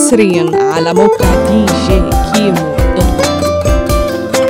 حصريا على موقع دي جي كيمو دوت كوم.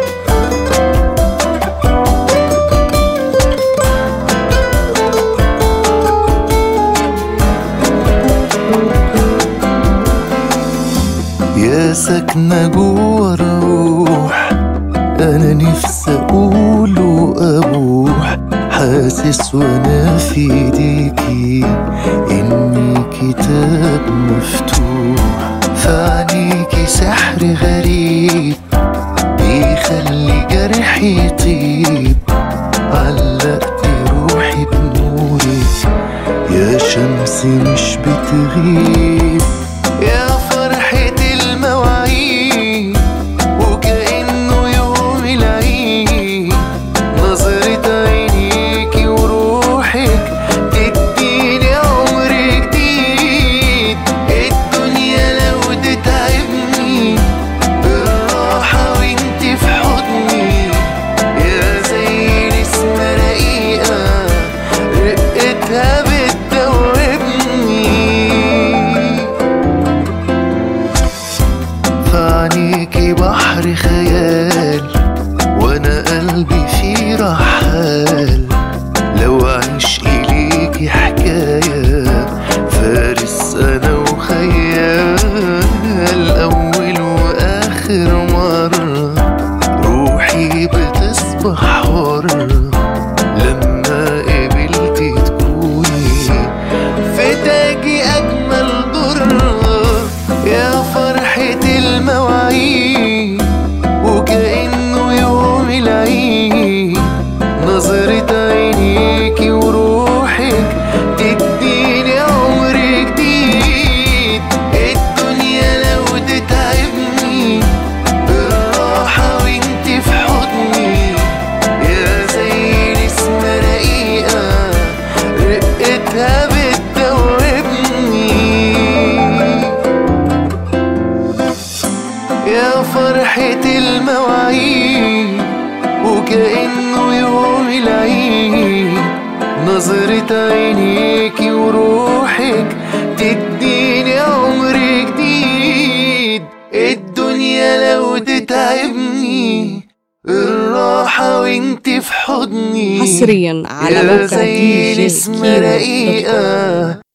يا ساكنة جوا الروح أنا نفسي أقول وأبوح حاسس وأنا في إيديكي إني كتاب مفتوح فعنيكي سحر غريب بيخلي جرحي يطيب علقتي روحي بنورك يا شمس مش بتغيب يا فرحة المواعيد وكأنه يوم العيد نظرة عينيكي وروحك تديني عمر جديد الدنيا لو تتعبني بالراحة وانت في حضني يا زي نسمة رقيقة رقتها بتدوبني فعنيكي بحر خيال وانا قلبي فيه رحال لو اعيش اليكي حكاية فارس انا وخيال اول واخر مرة روحي بتصبح حرة لما قبلتي تكوني في تاجي أجمل ضرة يا فرحة المواعيد وكأنه يوم العيد نظرة عينيكي وروحك تديني عمر جديد الدنيا لو تتعبني بالراحة وانت في حضني يا زي نسمة رقيقة رقتها بتدوبني يا فرحة المواعيد وكأنه يوم العيد نظرة عينيكي وروحك تديني عمر جديد الدنيا لو تتعبني الراحة وانت في حضني حصريا على يا موقع زي دي جي نسمة كيمو دوت كوم. رقيقة